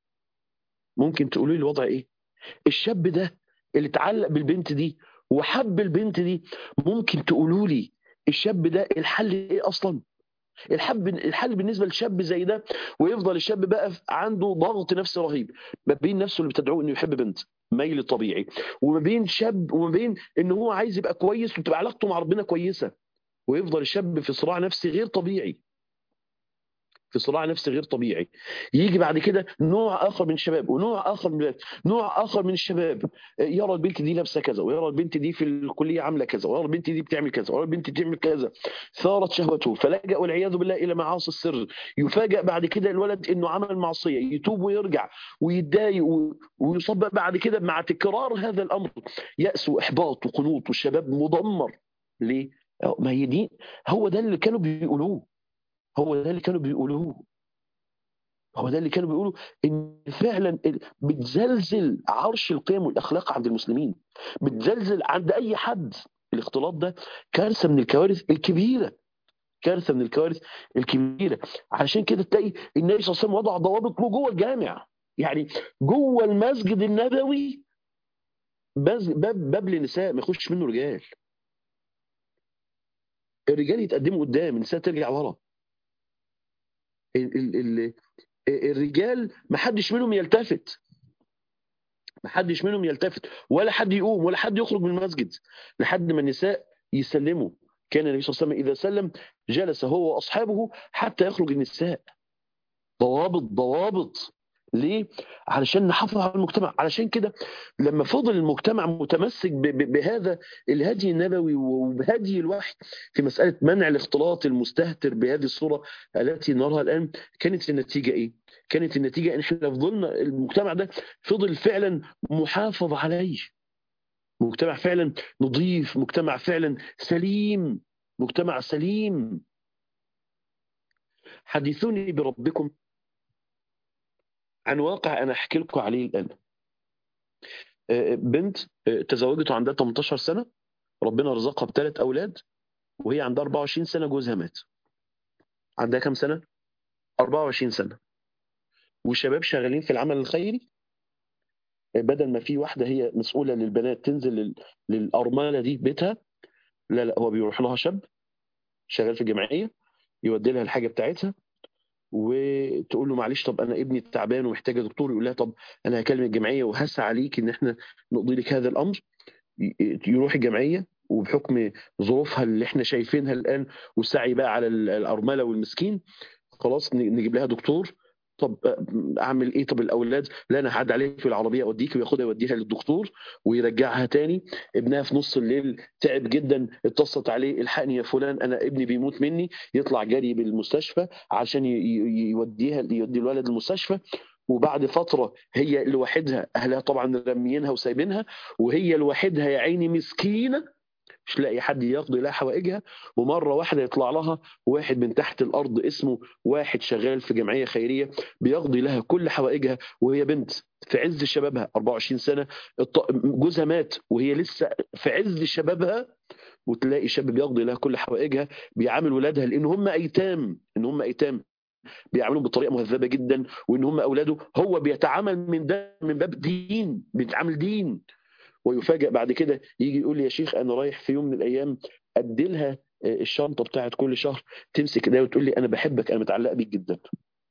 ممكن تقولوا لي الوضع ايه الشاب ده اللي اتعلق بالبنت دي وحب البنت دي ممكن تقولوا لي الشاب ده الحل ايه اصلا الحب الحل بالنسبه لشاب زي ده ويفضل الشاب بقى عنده ضغط نفسي رهيب ما بين نفسه اللي بتدعوه انه يحب بنت ميل طبيعي وما بين شاب وما بين ان هو عايز يبقى كويس وتبقى علاقته مع ربنا كويسه ويفضل الشاب في صراع نفسي غير طبيعي في صراع نفسي غير طبيعي يجي بعد كده نوع اخر من الشباب ونوع اخر من نوع اخر من الشباب يرى البنت دي لابسه كذا ويرى البنت دي في الكليه عامله كذا ويرى البنت دي بتعمل كذا ويرى البنت دي بتعمل كذا ثارت شهوته فلجأ والعياذ بالله الى معاصي السر يفاجأ بعد كده الولد انه عمل معصيه يتوب ويرجع ويتضايق ويصاب بعد كده مع تكرار هذا الامر يأس واحباط وقنوط والشباب مدمر ليه؟ ما هي دي هو ده اللي كانوا بيقولوه هو ده اللي كانوا بيقولوه هو ده اللي كانوا بيقولوا ان فعلا بتزلزل عرش القيم والاخلاق عند المسلمين بتزلزل عند اي حد الاختلاط ده كارثه من الكوارث الكبيره كارثه من الكوارث الكبيره علشان كده تلاقي النبي صلى الله عليه وسلم وضع ضوابط له جوه الجامع يعني جوه المسجد النبوي باب باب للنساء ما يخش منه رجال الرجال يتقدموا قدام النساء ترجع ورا ال ال الرجال ما حدش منهم يلتفت ما حدش منهم يلتفت ولا حد يقوم ولا حد يخرج من المسجد لحد ما النساء يسلموا كان النبي صلى الله عليه وسلم إذا سلم جلس هو وأصحابه حتى يخرج النساء ضوابط ضوابط ليه؟ علشان نحافظ على المجتمع علشان كده لما فضل المجتمع متمسك بهذا الهدي النبوي وبهدي الوحي في مسألة منع الاختلاط المستهتر بهذه الصورة التي نراها الآن كانت النتيجة إيه؟ كانت النتيجة إن إحنا فضلنا المجتمع ده فضل فعلا محافظ عليه مجتمع فعلا نظيف مجتمع فعلا سليم مجتمع سليم حدثوني بربكم عن واقع انا احكي لكم عليه الان بنت تزوجت وعندها 18 سنه ربنا رزقها بثلاث اولاد وهي عندها 24 سنه جوزها مات عندها كام سنه 24 سنه وشباب شغالين في العمل الخيري بدل ما في واحده هي مسؤوله للبنات تنزل للارمله دي بيتها لا لا هو بيروح لها شاب شغال في جمعيه يودي لها الحاجه بتاعتها وتقول له معلش طب انا ابني تعبان ومحتاجه دكتور يقول لها طب انا هكلم الجمعيه وهسعى عليك ان احنا نقضي لك هذا الامر يروح الجمعيه وبحكم ظروفها اللي احنا شايفينها الان والسعي بقى على الارمله والمسكين خلاص نجيب لها دكتور طب اعمل ايه طب الاولاد لا انا هعدي عليك في العربيه اوديك وياخدها يوديها للدكتور ويرجعها تاني ابنها في نص الليل تعب جدا اتصلت عليه الحقني يا فلان انا ابني بيموت مني يطلع جري بالمستشفى عشان يوديها يودي الولد المستشفى وبعد فتره هي لوحدها اهلها طبعا رميينها وسايبينها وهي لوحدها يا عيني مسكينه مش لاقي حد يقضي لها حوائجها ومره واحده يطلع لها واحد من تحت الارض اسمه واحد شغال في جمعيه خيريه بيقضي لها كل حوائجها وهي بنت في عز شبابها 24 سنه جوزها مات وهي لسه في عز شبابها وتلاقي شاب بيقضي لها كل حوائجها بيعامل ولادها لان هم ايتام ان هم ايتام بيعاملهم بطريقه مهذبه جدا وان هم اولاده هو بيتعامل من ده من باب دين بيتعامل دين ويفاجئ بعد كده يجي يقول لي يا شيخ انا رايح في يوم من الايام ادي لها الشنطه بتاعت كل شهر تمسك ده وتقول لي انا بحبك انا متعلقه بيك جدا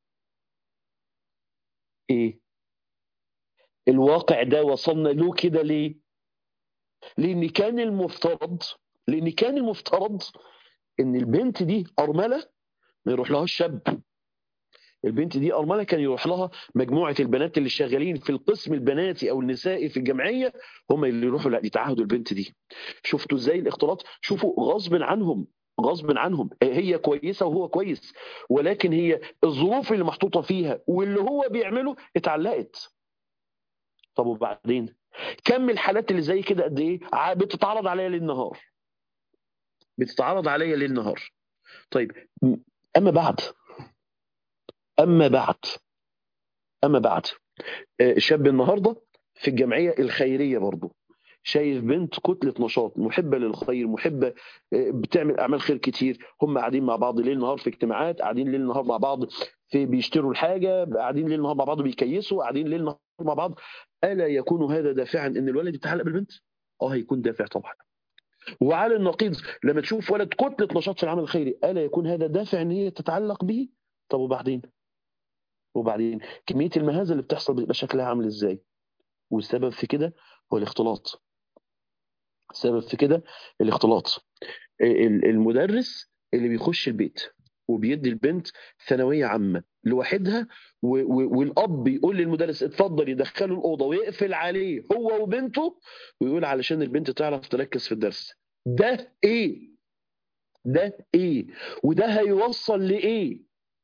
ايه الواقع ده وصلنا له كده ليه لان كان المفترض لان كان المفترض ان البنت دي ارمله ما يروح لها الشاب البنت دي أرملة كان يروح لها مجموعة البنات اللي شغالين في القسم البناتي أو النسائي في الجمعية هم اللي يروحوا لا يتعهدوا البنت دي شفتوا ازاي الاختلاط شوفوا غصب عنهم غصب عنهم هي كويسة وهو كويس ولكن هي الظروف اللي محطوطة فيها واللي هو بيعمله اتعلقت طب وبعدين كم الحالات اللي زي كده قد ايه بتتعرض عليا ليل نهار بتتعرض عليا ليل نهار طيب اما بعد أما بعد أما بعد شاب النهاردة في الجمعية الخيرية برضو شايف بنت كتلة نشاط محبة للخير محبة بتعمل أعمال خير كتير هم قاعدين مع بعض ليل نهار في اجتماعات قاعدين ليل نهار مع بعض في بيشتروا الحاجة قاعدين ليل نهار مع بعض بيكيسوا قاعدين ليل نهار مع بعض ألا يكون هذا دافعا إن الولد يتعلق بالبنت؟ اه هيكون دافع طبعا وعلى النقيض لما تشوف ولد كتلة نشاط في العمل الخيري ألا يكون هذا دافع إن هي تتعلق به؟ طب وبعدين؟ وبعدين كميه المهازه اللي بتحصل بيبقى شكلها عامل ازاي والسبب في كده هو الاختلاط السبب في كده الاختلاط المدرس اللي بيخش البيت وبيدي البنت ثانويه عامه لوحدها والاب بيقول للمدرس اتفضل يدخله الاوضه ويقفل عليه هو وبنته ويقول علشان البنت تعرف تركز في الدرس ده ايه ده ايه وده هيوصل لايه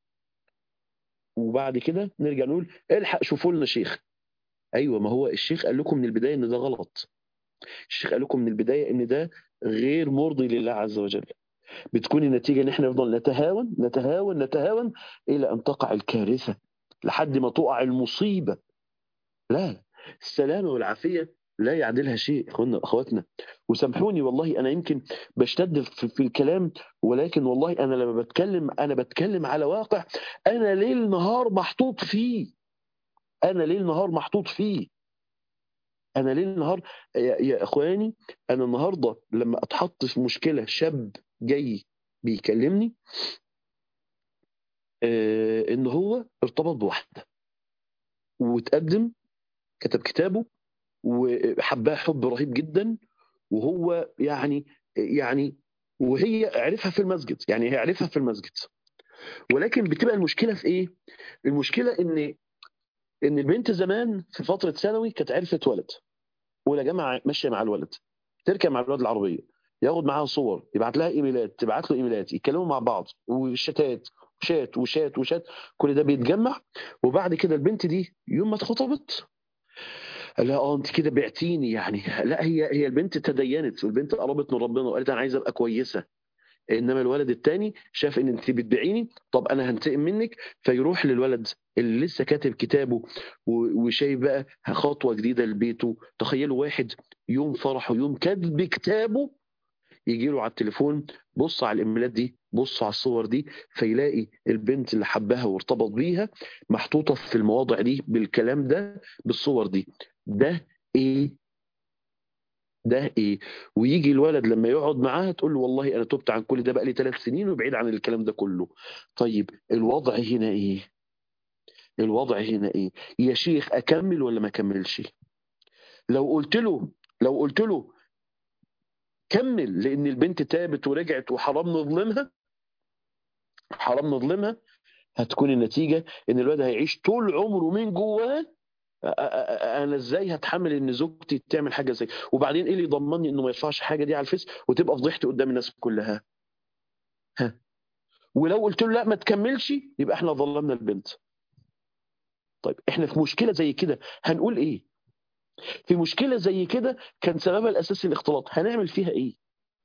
وبعد كده نرجع نقول الحق شوفوا لنا شيخ ايوه ما هو الشيخ قال لكم من البدايه ان ده غلط الشيخ قال لكم من البدايه ان ده غير مرضي لله عز وجل بتكون النتيجه ان احنا نفضل نتهاون نتهاون نتهاون الى ان تقع الكارثه لحد ما تقع المصيبه لا السلامه والعافيه لا يعدلها شيء اخواننا اخواتنا وسامحوني والله انا يمكن بشتد في, في الكلام ولكن والله انا لما بتكلم انا بتكلم على واقع انا ليل نهار محطوط فيه انا ليل نهار محطوط فيه انا ليل نهار يا, يا اخواني انا النهارده لما اتحط في مشكله شاب جاي بيكلمني آه ان هو ارتبط بواحده وتقدم كتب كتابه وحبها حب رهيب جدا وهو يعني يعني وهي عرفها في المسجد يعني هي عرفها في المسجد ولكن بتبقى المشكله في ايه؟ المشكله ان ان البنت زمان في فتره ثانوي كانت عرفت ولد اولى جامعه ماشيه مع الولد تركب مع الولد العربيه ياخد معاها صور يبعت لها ايميلات تبعت له ايميلات يتكلموا مع بعض وشتات وشات وشات وشات كل ده بيتجمع وبعد كده البنت دي يوم ما اتخطبت لا اه انت كده بعتيني يعني لا هي هي البنت تدينت والبنت قربت من ربنا وقالت انا عايزه ابقى كويسه انما الولد الثاني شاف ان انت بتبيعيني طب انا هنتقم منك فيروح للولد اللي لسه كاتب كتابه وشايف بقى خطوه جديده لبيته تخيلوا واحد يوم فرحه يوم كاتب كتابه يجي له على التليفون بص على الايميلات دي بص على الصور دي فيلاقي البنت اللي حبها وارتبط بيها محطوطه في المواضع دي بالكلام ده بالصور دي ده ايه ده ايه ويجي الولد لما يقعد معاها تقول له والله انا تبت عن كل ده بقى لي ثلاث سنين وبعيد عن الكلام ده كله طيب الوضع هنا ايه الوضع هنا ايه يا شيخ اكمل ولا ما اكملش لو قلت له لو قلت له كمل لان البنت تابت ورجعت وحرام نظلمها حرام نظلمها هتكون النتيجه ان الولد هيعيش طول عمره من جواه انا ازاي هتحمل ان زوجتي تعمل حاجه زي وبعدين ايه اللي يضمني انه ما يرفعش حاجه دي على الفيس وتبقى فضيحتي قدام الناس كلها ها ولو قلت له لا ما تكملش يبقى احنا ظلمنا البنت طيب احنا في مشكله زي كده هنقول ايه في مشكله زي كده كان سببها الاساسي الاختلاط هنعمل فيها ايه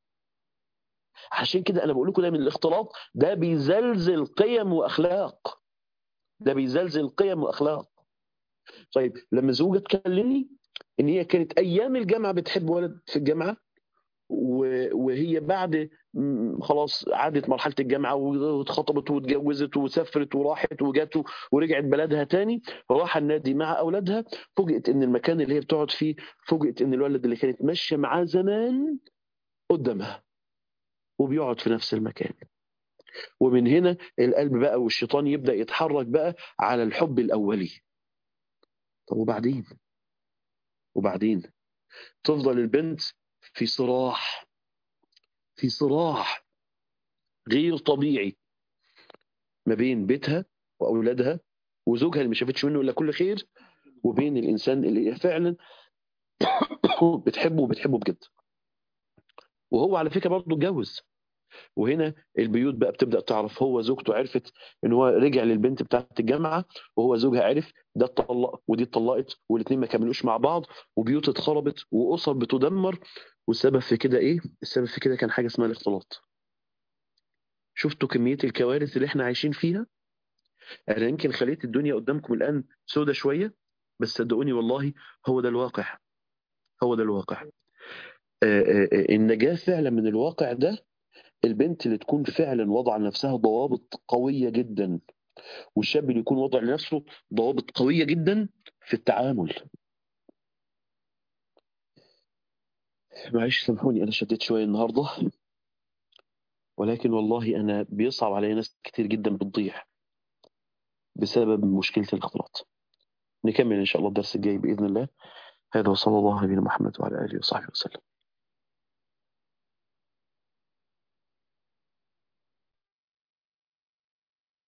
عشان كده انا بقول لكم ده من الاختلاط ده بيزلزل قيم واخلاق ده بيزلزل قيم واخلاق طيب لما زوجة تكلمني ان هي كانت ايام الجامعه بتحب ولد في الجامعه وهي بعد خلاص عادت مرحله الجامعه واتخطبت واتجوزت وسافرت وراحت وجات ورجعت بلدها تاني راح النادي مع اولادها فوجئت ان المكان اللي هي بتقعد فيه فوجئت ان الولد اللي كانت ماشيه معاه زمان قدامها وبيقعد في نفس المكان ومن هنا القلب بقى والشيطان يبدا يتحرك بقى على الحب الاولي طب وبعدين وبعدين تفضل البنت في صراع في صراع غير طبيعي ما بين بيتها واولادها وزوجها اللي ما شافتش منه الا كل خير وبين الانسان اللي فعلا بتحبه وبتحبه بجد وهو على فكره برضه اتجوز وهنا البيوت بقى بتبدا تعرف هو زوجته عرفت ان هو رجع للبنت بتاعت الجامعه وهو زوجها عرف ده اتطلق ودي اتطلقت والاثنين ما كملوش مع بعض وبيوت اتخربت واسر بتدمر والسبب في كده ايه؟ السبب في كده كان حاجه اسمها الاختلاط. شفتوا كميه الكوارث اللي احنا عايشين فيها؟ انا يمكن خليت الدنيا قدامكم الان سودة شويه بس صدقوني والله هو ده الواقع. هو ده الواقع. النجاه فعلا من الواقع ده البنت اللي تكون فعلا وضع لنفسها ضوابط قويه جدا والشاب اللي يكون وضع لنفسه ضوابط قويه جدا في التعامل معلش سامحوني انا شديت شويه النهارده ولكن والله انا بيصعب علي ناس كتير جدا بتضيع بسبب مشكله الاختلاط نكمل ان شاء الله الدرس الجاي باذن الله هذا وصلى الله على نبينا محمد وعلى اله وصحبه وسلم